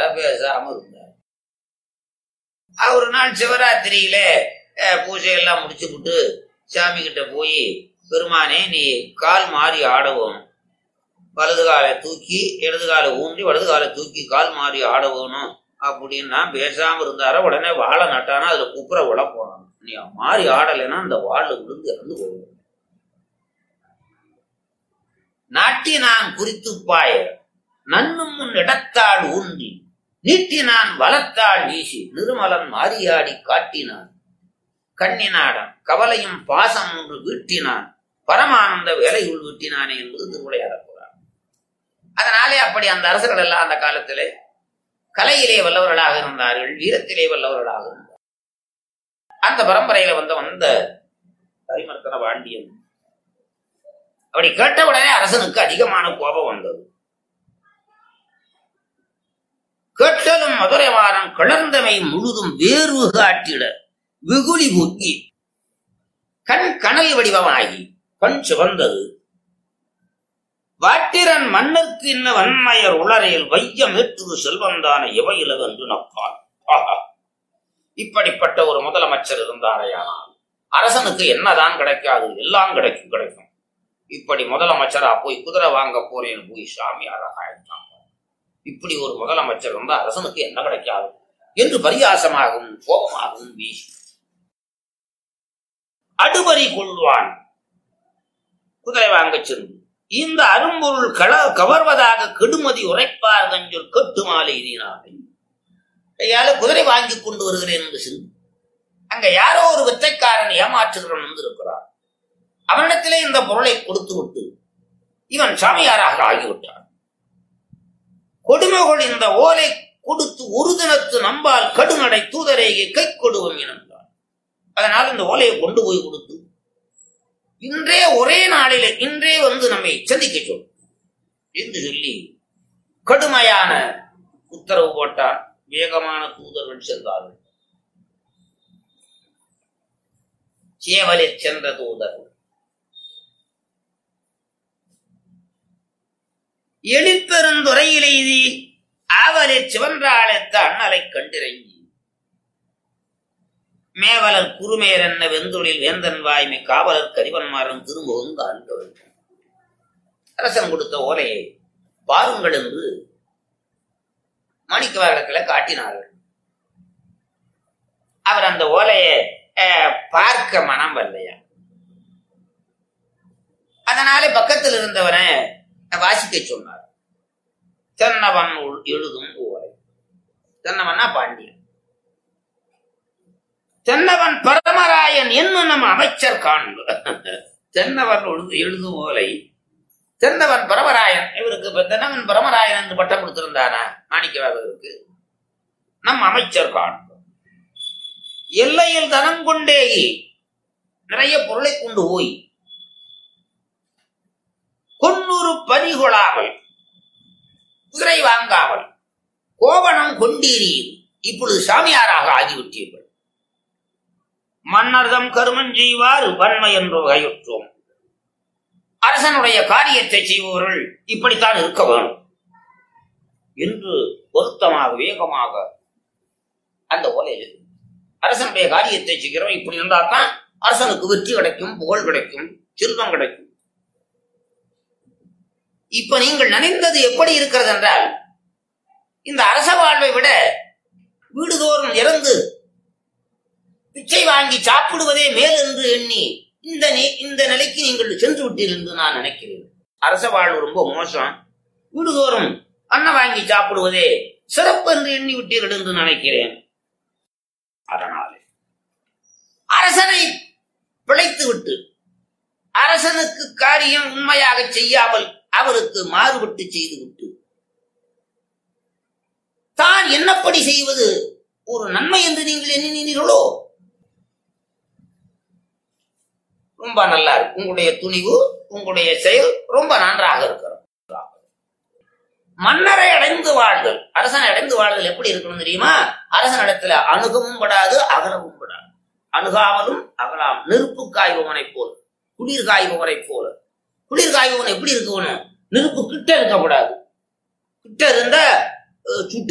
பேசாம இருந்தார் ஒரு நாள் சிவராத்திரியில அஹ், பூஜையெல்லாம் முடிச்சுவிட்டு சாமி கிட்ட போய் பெருமானே நீ கால் மாறி ஆடவும் வலது காலை தூக்கி இடது காலை ஊன்றி வலது காலை தூக்கி கால் மாறி ஆட வேணும் அப்படின்னு நான் பேசாம இருந்தார உடனே வாழை நட்டானா அதுல குப்புற விழ போனான் நீ மாறி ஆடலைன்னா அந்த வாழை விழுந்து இறந்து போகும் நாட்டி நான் குறித்து பாய நன்னும் முன் இடத்தாள் ஊன்றி நீட்டினான் வளத்தாள் வீசி நிருமலன் மாறியாடி காட்டினான் கண்ணினாடன் கவலையும் பாசம் ஒன்று வீட்டினான் பரமானந்த வேலையுள் வீட்டினானே என்பது திருவிளையாடல் புராணம் அதனாலே அப்படி அந்த அரசர்கள் எல்லாம் அந்த காலத்திலே கலையிலே வல்லவர்களாக இருந்தார்கள் வீரத்திலே வல்லவர்களாக இருந்தார்கள் அந்த பரம்பரையில வந்த வந்த கரிமர்த்தன பாண்டியன் அப்படி கேட்ட உடனே அரசனுக்கு அதிகமான கோபம் வந்தது கேட்டலும் மதுரை வாரம் கிளர்ந்தமை முழுதும் வேர்வு காட்டிட வெகுளி பொங்கி கண் கனல் வடிவமாகி கண் சிவந்தது வாட்டிரன் மன்னர்க்கு இன்ன வன்மையர் உளரையில் வையம் ஏற்றுது செல்வந்தான எவையிலகு என்று நப்பான் ஆஹா. இப்படிப்பட்ட ஒரு முதலமைச்சர் இருந்தாரையானால் அரசனுக்கு என்னதான் கிடைக்காது எல்லாம் கிடைக்கும் கிடைக்கும் இப்படி முதலமைச்சரா போய் குதிரை வாங்க போறேன்னு போய் சாமி அழகாயிட்டான் இப்படி ஒரு முதலமைச்சர் இருந்தா அரசனுக்கு என்ன கிடைக்காது என்று பரியாசமாகவும் கோபமாகவும் வீசி அடுபறி கொள்வான் குதிரை வாங்கச் சென்று இந்த அரும்பொருள் கள கவர்வதாக கெடுமதி உரைப்பார் கஞ்சொல் கட்டு மாலை எதினாலை கையால குதிரை வாங்கி கொண்டு வருகிறேன் என்று சென்று அங்க யாரோ ஒரு வித்தைக்காரன் ஏமாற்றுகிறவன் வந்திருக்கிறார் அவனிடத்திலே இந்த பொருளை கொடுத்து விட்டு இவன் சாமியாராக ஆகிவிட்டான் கொடுமைகள் இந்த ஓலை கொடுத்து ஒரு தினத்து நம்பால் கடுநடை தூதரேகை கை கொடுவோம் என்றான் அதனால் இந்த ஓலையை கொண்டு போய் கொடுத்து இன்றே ஒரே நாளில இன்றே வந்து நம்மை சந்திக்க சொல் என்று சொல்லி கடுமையான உத்தரவு போட்டார் வேகமான தூதர்கள் சென்றார்கள் சேவலில் சென்ற தூதர்கள் எழிற்பெருந்துறையிலெய்தி ஆவலில் சிவன்றாளத்த அண்ணலை கண்டிறங்கி மேவலர் குறுமேர் என்ன வெந்தொழில் வேந்தன் வாய்மை காவலர் கரிவன்மாரன் திரும்பவும் காண்பவர் அரசன் கொடுத்த ஓலையை பாருங்கள் என்று மாணிக்கவாரத்தில் காட்டினார்கள் அவர் அந்த ஓலையை அஹ், பார்க்க மனம் வரலையா அதனாலே பக்கத்தில் இருந்தவனை வாசிக்க சொன்னார் தென்னவன் உள் எழுதும் ஓலை தென்னவன்னா பாண்டியன் தென்னவன் பரமராயன் என்னும் நம் அமைச்சர் காண்பு தென்னவன் எழுது எழுதும் ஓலை தென்னவன் பரமராயன் இவருக்கு இப்ப தென்னவன் பரமராயன் என்று பட்டம் கொடுத்திருந்தானா மாணிக்கவாதருக்கு நம் அமைச்சர் காண்பு எல்லையில் தனம் கொண்டே நிறைய பொருளை கொண்டு போய் கொன்னூறு பணி கொள்ளாமல் குதிரை வாங்காமல் கோவணம் கொண்டீரீர் இப்பொழுது சாமியாராக ஆகிவிட்டீர்கள் மன்னர்தம் கருமம் செய்வார் வன்மை என்று வகையுற்றோம் அரசனுடைய காரியத்தை செய்பவர்கள் இப்படித்தான் இருக்க வேணும் என்று பொருத்தமாக வேகமாக அந்த ஓலையில் அரசனுடைய காரியத்தை செய்கிறோம் இப்படி இருந்தா தான் அரசனுக்கு வெற்றி கிடைக்கும் புகழ் கிடைக்கும் செல்வம் கிடைக்கும் இப்ப நீங்கள் நினைந்தது எப்படி இருக்கிறது என்றால் இந்த அரச வாழ்வை விட வீடுதோறும் இறந்து பிச்சை வாங்கி சாப்பிடுவதே மேல் என்று எண்ணி இந்த நி- இந்த நிலைக்கு நீங்கள் சென்று விட்டீர்கள் என்று நான் நினைக்கிறேன் அரச வாழ்வு ரொம்ப மோசம் வீடுதோறும் அன்னம் வாங்கி சாப்பிடுவதே சிறப்பு என்று எண்ணி விட்டீர்கள் என்று நினைக்கிறேன் அதனாலே அரசனை பிழைத்து விட்டு அரசனுக்கு காரியம் உண்மையாக செய்யாமல் அவருக்கு மாறுபட்டு செய்து விட்டு தான் என்னப்படி செய்வது ஒரு நன்மை என்று நீங்கள் எண்ணினீர்களோ ரொம்ப நல்லா இருக்கு உங்களுடைய துணிவு உங்களுடைய செயல் ரொம்ப நன்றாக இருக்கிறது மன்னரை அடைந்து வாழ்தல் அரசனை அடைந்து வாழ்தல் எப்படி இருக்கணும் தெரியுமா அரசனிடத்துல அணுகவும் படாது அகலவும் படாது அணுகாமலும் அகலாம் நெருப்பு காய்பவனை போல் குளிர் காய்பவனை போல குளிர் காய்பவன் எப்படி இருக்கணும் நெருப்பு கிட்ட இருக்கக்கூடாது கிட்ட இருந்தா அஹ், சுட்டு